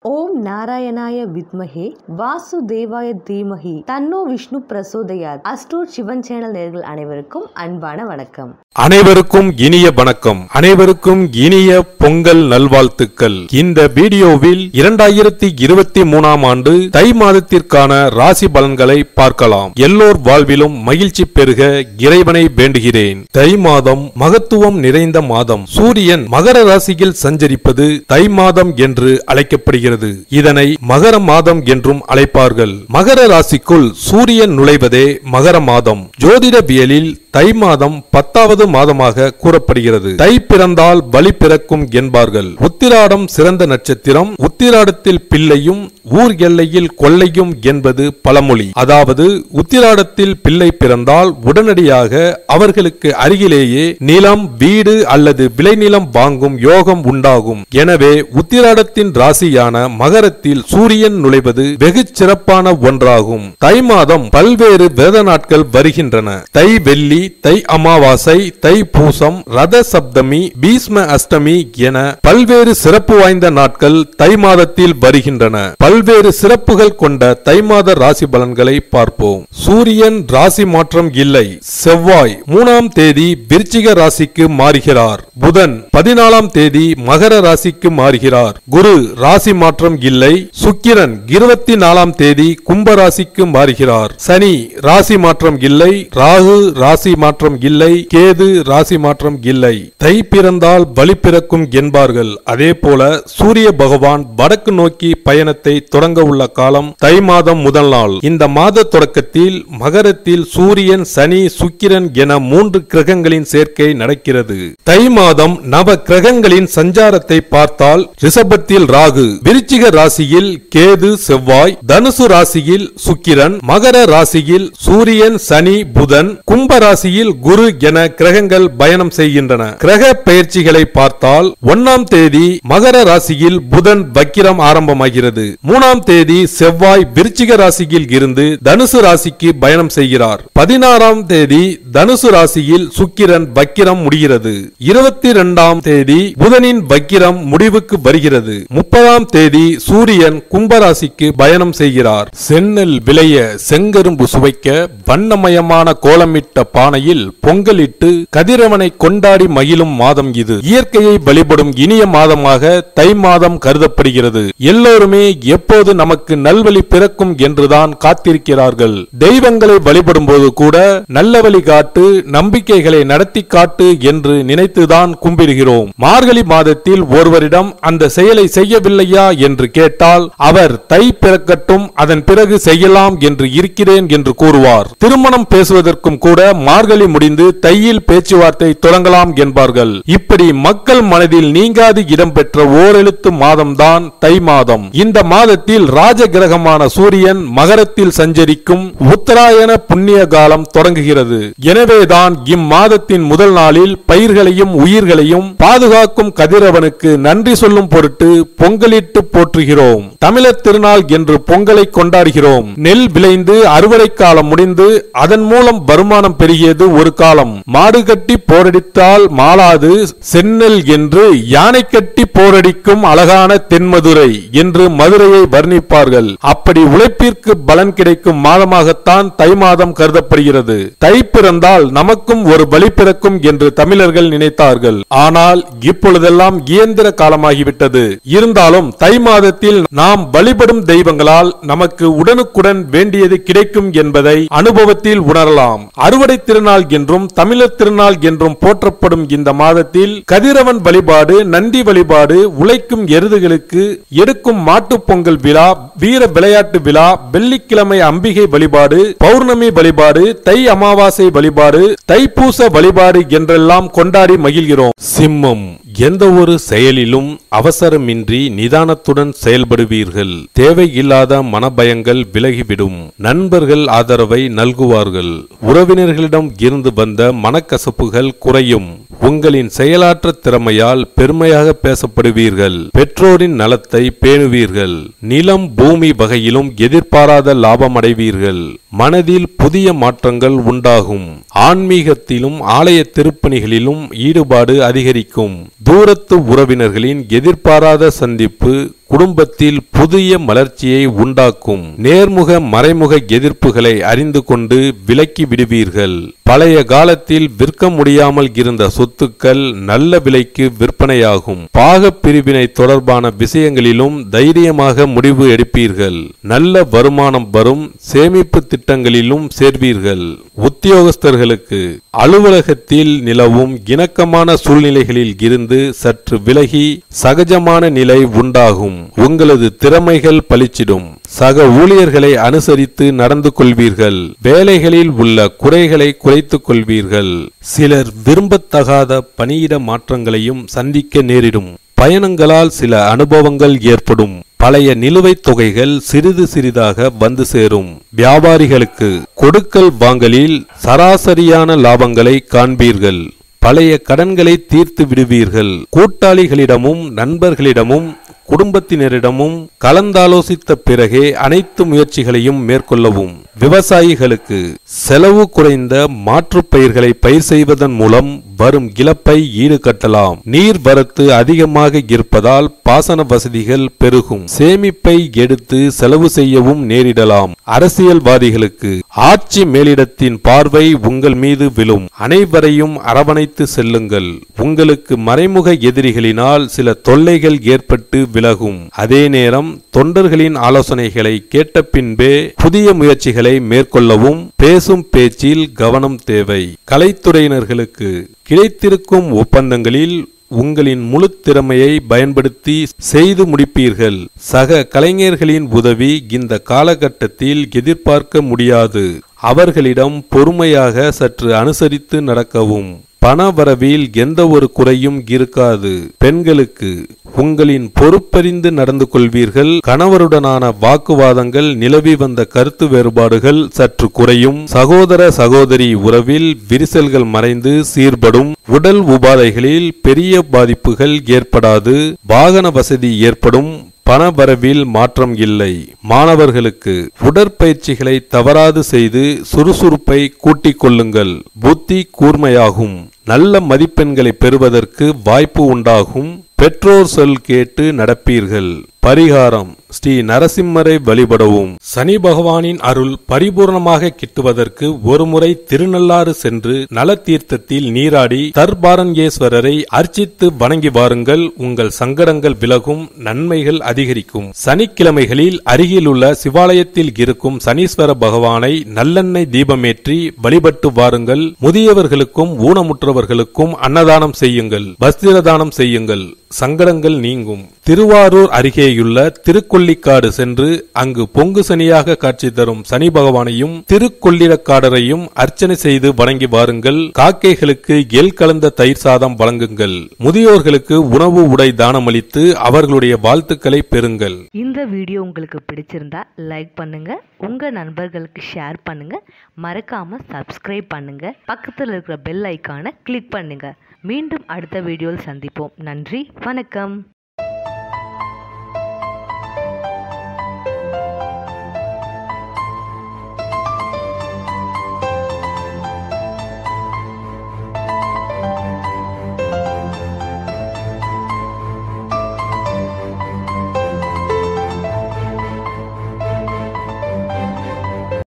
ஓம் நாராயணாய வித்மஹே வாசுதேவாய தீமஹி தன்னோ விஷ்ணு பிரசோதயாத் அஸ்ட்ரோட் சிவன் சேனல் நேர்கள் அனைவருக்கும் அன்பான வணக்கம் அனைவருக்கும் இனிய வணக்கம் அனைவருக்கும் இனிய பொங்கல் நல்வாழ்த்துக்கள் இந்த வீடியோவில் இரண்டாயிரத்தி இருபத்தி மூணாம் ஆண்டு தை மாதத்திற்கான ராசி பலன்களை பார்க்கலாம் எல்லோர் வாழ்விலும் மகிழ்ச்சி பெருக இறைவனை வேண்டுகிறேன் தை மாதம் மகத்துவம் நிறைந்த மாதம் சூரியன் மகர ராசியில் சஞ்சரிப்பது தை மாதம் என்று அழைக்கப்படுகிறது இதனை மகர மாதம் என்றும் அழைப்பார்கள் மகர ராசிக்குள் சூரியன் நுழைவதே மகர மாதம் ஜோதிடவியலில் தை மாதம் பத்தாவது மாதமாக கூறப்படுகிறது தை பிறந்தால் பலி பிறக்கும் என்பார்கள் உத்திராடம் சிறந்த நட்சத்திரம் உத்திராடத்தில் பிள்ளையும் ஊர் எல்லையில் கொள்ளையும் என்பது பழமொழி அதாவது உத்திராடத்தில் பிள்ளை பிறந்தால் உடனடியாக அவர்களுக்கு அருகிலேயே நிலம் வீடு அல்லது விளைநிலம் வாங்கும் யோகம் உண்டாகும் எனவே உத்திராடத்தின் ராசியான மகரத்தில் சூரியன் நுழைவது வெகு சிறப்பான ஒன்றாகும் தை மாதம் பல்வேறு வேத நாட்கள் வருகின்றன தை வெள்ளி தை அமாவாசை தை பூசம் ரத சப்தமி பீஷ்ம அஷ்டமி என பல்வேறு சிறப்பு வாய்ந்த நாட்கள் தை மாதத்தில் வருகின்றன பல்வேறு சிறப்புகள் கொண்ட தை மாத ராசி பலன்களை பார்ப்போம் சூரியன் ராசி மாற்றம் இல்லை செவ்வாய் மூணாம் தேதி விருச்சிக ராசிக்கு மாறுகிறார் புதன் பதினாலாம் தேதி மகர ராசிக்கு மாறுகிறார் குரு ராசி மாற்றம் இல்லை சுக்கிரன் இருபத்தி நாலாம் தேதி கும்ப ராசிக்கு மாறுகிறார் சனி ராசி மாற்றம் இல்லை ராகு ராசி மாற்றம் இல்லை கேது ராசி மாற்றம் இல்லை தை பிறந்தால் பலி பிறக்கும் என்பார்கள் அதே போல சூரிய பகவான் வடக்கு நோக்கி பயணத்தை தொடங்க உள்ள காலம் தை மாதம் முதல் நாள் இந்த மாத தொடக்கத்தில் மகரத்தில் சூரியன் சனி சுக்கிரன் என மூன்று கிரகங்களின் சேர்க்கை நடக்கிறது தை மாதம் நவ கிரகங்களின் சஞ்சாரத்தை பார்த்தால் ரிஷபத்தில் ராகு விருச்சிக ராசியில் கேது செவ்வாய் தனுசு ராசியில் சுக்கிரன் மகர ராசியில் சூரியன் சனி புதன் கும்ப ராசியில் குரு என கிரகங்கள் பயணம் செய்கின்றன கிரக பயிற்சிகளை பார்த்தால் ஒன்னாம் தேதி மகர ராசியில் புதன் வக்கிரம் ஆரம்பமாகிறது மூணாம் தேதி செவ்வாய் விருச்சிக ராசியில் இருந்து தனுசு ராசிக்கு பயணம் செய்கிறார் பதினாறாம் தேதி தனுசு ராசியில் சுக்கிரன் வக்கிரம் முடிகிறது இருபத்தி இரண்டாம் தேதி புதனின் வக்கிரம் முடிவுக்கு வருகிறது முப்பதாம் தேதி சூரியன் கும்பராசிக்கு பயணம் செய்கிறார் சென்னல் விளைய செங்கரும்பு சுவைக்க வண்ணமயமான கோலமிட்ட பானையில் பொங்கலிட்டு கதிரவனை கொண்டாடி மகிழும் மாதம் இது இயற்கையை வழிபடும் இனிய மாதமாக தை மாதம் கருதப்படுகிறது எல்லோருமே எப்போது நமக்கு நல்வழி பிறக்கும் என்றுதான் காத்திருக்கிறார்கள் தெய்வங்களை வழிபடும் போது கூட நல்ல வழி காட்டு நம்பிக்கைகளை நடத்தி காட்டு என்று நினைத்துதான் கும்பிடுகிறோம் மார்கழி மாதத்தில் ஒருவரிடம் அந்த செயலை செய்யவில்லையா என்று கேட்டால் அவர் தை பிறக்கட்டும் அதன் பிறகு செய்யலாம் என்று இருக்கிறேன் என்று கூறுவார் திருமணம் பேசுவதற்கும் கூட மார்கழி முடிந்து தையில் பேச்சுவார்த்தை தொடங்கலாம் என்பார்கள் இப்படி மக்கள் மனதில் நீங்காது இடம்பெற்ற ஓரெழுத்து மாதம்தான் தை மாதம் இந்த மாதத்தில் ராஜ கிரகமான சூரியன் மகரத்தில் சஞ்சரிக்கும் உத்தராயண புண்ணிய காலம் தொடங்குகிறது எனவேதான் இம்மாதத்தின் முதல் நாளில் பயிர்களையும் உயிர்களையும் பாதுகாக்கும் கதிரவனுக்கு நன்றி சொல்லும் பொருட்டு பொங்கலிட்டு போற்றுகிறோம் தமிழர் திருநாள் என்று பொங்கலை கொண்டாடுகிறோம் நெல் விளைந்து அறுவடை காலம் முடிந்து அதன் மூலம் வருமானம் பெருகியது ஒரு காலம் மாடு கட்டி போரடித்தால் மாளாது சென்னல் என்று யானை கட்டி போரடிக்கும் அழகான தென்மதுரை என்று மதுரையை வர்ணிப்பார்கள் அப்படி உழைப்பிற்கு பலன் கிடைக்கும் மாதமாகத்தான் தை மாதம் கருதப்படுகிறது தை பிறந்தால் நமக்கும் ஒரு பலி பிறக்கும் என்று தமிழர்கள் நினைத்தார்கள் ஆனால் இப்பொழுதெல்லாம் இயந்திர காலமாகிவிட்டது இருந்தாலும் தை மாதத்தில் நாம் வழிபடும் தெய்வங்களால் நமக்கு உடனுக்குடன் வேண்டியது கிடைக்கும் என்பதை அனுபவத்தில் உணரலாம் அறுவடை திருநாள் என்றும் தமிழர் திருநாள் என்றும் போற்றப்படும் இந்த மாதத்தில் கதிரவன் வழிபாடு நந்தி வழிபாடு உழைக்கும் எருதுகளுக்கு எடுக்கும் மாட்டுப் பொங்கல் விழா வீர விளையாட்டு விழா வெள்ளிக்கிழமை அம்பிகை வழிபாடு பௌர்ணமி வழிபாடு தை அமாவாசை வழிபாடு தைப்பூச வழிபாடு என்றெல்லாம் கொண்டாடி மகிழ்கிறோம் சிம்மம் எந்த ஒரு செயலிலும் அவசரமின்றி நிதானத்துடன் செயல்படுவீர்கள் தேவையில்லாத மனபயங்கள் விலகிவிடும் நண்பர்கள் ஆதரவை நல்குவார்கள் உறவினர்களிடம் இருந்து வந்த மனக்கசப்புகள் குறையும் உங்களின் செயலாற்ற திறமையால் பெருமையாக பேசப்படுவீர்கள் பெற்றோரின் நலத்தை பேணுவீர்கள் நிலம் பூமி வகையிலும் எதிர்பாராத லாபம் அடைவீர்கள் மனதில் புதிய மாற்றங்கள் உண்டாகும் ஆன்மீகத்திலும் ஆலய திருப்பணிகளிலும் ஈடுபாடு அதிகரிக்கும் தூரத்து உறவினர்களின் எதிர்பாராத சந்திப்பு குடும்பத்தில் புதிய மலர்ச்சியை உண்டாக்கும் நேர்முக மறைமுக எதிர்ப்புகளை அறிந்து கொண்டு விலக்கி விடுவீர்கள் பழைய காலத்தில் விற்க முடியாமல் இருந்த சொத்துக்கள் நல்ல விலைக்கு விற்பனையாகும் பாக பிரிவினை தொடர்பான விஷயங்களிலும் தைரியமாக முடிவு எடுப்பீர்கள் நல்ல வருமானம் வரும் சேமிப்பு திட்டங்களிலும் சேர்வீர்கள் உத்தியோகஸ்தர்களுக்கு அலுவலகத்தில் நிலவும் இணக்கமான சூழ்நிலைகளில் இருந்து சற்று விலகி சகஜமான நிலை உண்டாகும் உங்களது திறமைகள் பளிச்சிடும் சக ஊழியர்களை அனுசரித்து நடந்து கொள்வீர்கள் வேலைகளில் உள்ள குறைகளை குறைத்துக் கொள்வீர்கள் சிலர் விரும்பத்தகாத பணியிட மாற்றங்களையும் சந்திக்க நேரிடும் பயணங்களால் சில அனுபவங்கள் ஏற்படும் பழைய நிலுவைத் தொகைகள் சிறிது சிறிதாக வந்து சேரும் வியாபாரிகளுக்கு கொடுக்கல் வாங்கலில் சராசரியான லாபங்களை காண்பீர்கள் பழைய கடன்களை தீர்த்து விடுவீர்கள் கூட்டாளிகளிடமும் நண்பர்களிடமும் குடும்பத்தினரிடமும் கலந்தாலோசித்த பிறகே அனைத்து முயற்சிகளையும் மேற்கொள்ளவும் விவசாயிகளுக்கு செலவு குறைந்த மாற்றுப் பயிர்களை பயிர் செய்வதன் மூலம் வரும் இழப்பை ஈடுகட்டலாம் நீர் வரத்து அதிகமாக இருப்பதால் பாசன வசதிகள் பெருகும் சேமிப்பை எடுத்து செலவு செய்யவும் நேரிடலாம் அரசியல்வாதிகளுக்கு ஆட்சி மேலிடத்தின் பார்வை உங்கள் மீது விழும் அனைவரையும் அரவணைத்து செல்லுங்கள் உங்களுக்கு மறைமுக எதிரிகளினால் சில தொல்லைகள் ஏற்பட்டு விலகும் அதே நேரம் தொண்டர்களின் ஆலோசனைகளை கேட்ட பின்பே புதிய முயற்சிகளை மேற்கொள்ளவும் பேசும் பேச்சில் கவனம் தேவை கலைத்துறையினர்களுக்கு கிடைத்திருக்கும் ஒப்பந்தங்களில் உங்களின் முழு திறமையை பயன்படுத்தி செய்து முடிப்பீர்கள் சக கலைஞர்களின் உதவி இந்த காலகட்டத்தில் எதிர்பார்க்க முடியாது அவர்களிடம் பொறுமையாக சற்று அனுசரித்து நடக்கவும் பணவரவில் எந்த ஒரு குறையும் இருக்காது பெண்களுக்கு உங்களின் பொறுப்பறிந்து நடந்து கொள்வீர்கள் கணவருடனான வாக்குவாதங்கள் நிலவி வந்த கருத்து வேறுபாடுகள் சற்று குறையும் சகோதர சகோதரி உறவில் விரிசல்கள் மறைந்து சீர்படும் உடல் உபாதைகளில் பெரிய பாதிப்புகள் ஏற்படாது வாகன வசதி ஏற்படும் பணவரவில் மாற்றம் இல்லை மாணவர்களுக்கு உடற்பயிற்சிகளை தவறாது செய்து சுறுசுறுப்பை கூட்டிக் கொள்ளுங்கள் புத்தி கூர்மையாகும் நல்ல மதிப்பெண்களை பெறுவதற்கு வாய்ப்பு உண்டாகும் பெற்றோர் சொல் கேட்டு நடப்பீர்கள் பரிகாரம் ஸ்ரீ நரசிம்மரை வழிபடவும் சனி பகவானின் அருள் பரிபூர்ணமாக கிட்டுவதற்கு ஒருமுறை திருநள்ளாறு சென்று நலத்தீர்த்தத்தில் நீராடி தர்பாரண்யேஸ்வரரை அர்ச்சித்து வணங்கி வாருங்கள் உங்கள் சங்கடங்கள் விலகும் நன்மைகள் அதிகரிக்கும் சனிக்கிழமைகளில் அருகிலுள்ள சிவாலயத்தில் இருக்கும் சனீஸ்வர பகவானை நல்லெண்ணெய் தீபமேற்றி வழிபட்டு வாருங்கள் முதியவர்களுக்கும் ஊனமுற்றவர்களுக்கும் அன்னதானம் செய்யுங்கள் வஸ்திர தானம் செய்யுங்கள் சங்கடங்கள் நீங்கும் திருவாரூர் அருகேயுள்ள திருக்கொல்லிக்காடு சென்று அங்கு பொங்கு சனியாக காட்சி தரும் சனி பகவானையும் திருக்கொள்ளிடக்காடரையும் அர்ச்சனை செய்து வணங்கி வாருங்கள் காக்கைகளுக்கு எல் கலந்த தயிர் சாதம் வழங்குங்கள் முதியோர்களுக்கு உணவு உடை தானமளித்து அவர்களுடைய வாழ்த்துக்களை பெறுங்கள் இந்த வீடியோ உங்களுக்கு பிடிச்சிருந்தா லைக் பண்ணுங்க உங்க நண்பர்களுக்கு ஷேர் பண்ணுங்க மறக்காம சப்ஸ்கிரைப் பண்ணுங்க பக்கத்தில் இருக்கிற பெல் ஐக்கானை கிளிக் பண்ணுங்க மீண்டும் அடுத்த வீடியோவில் சந்திப்போம் நன்றி வணக்கம்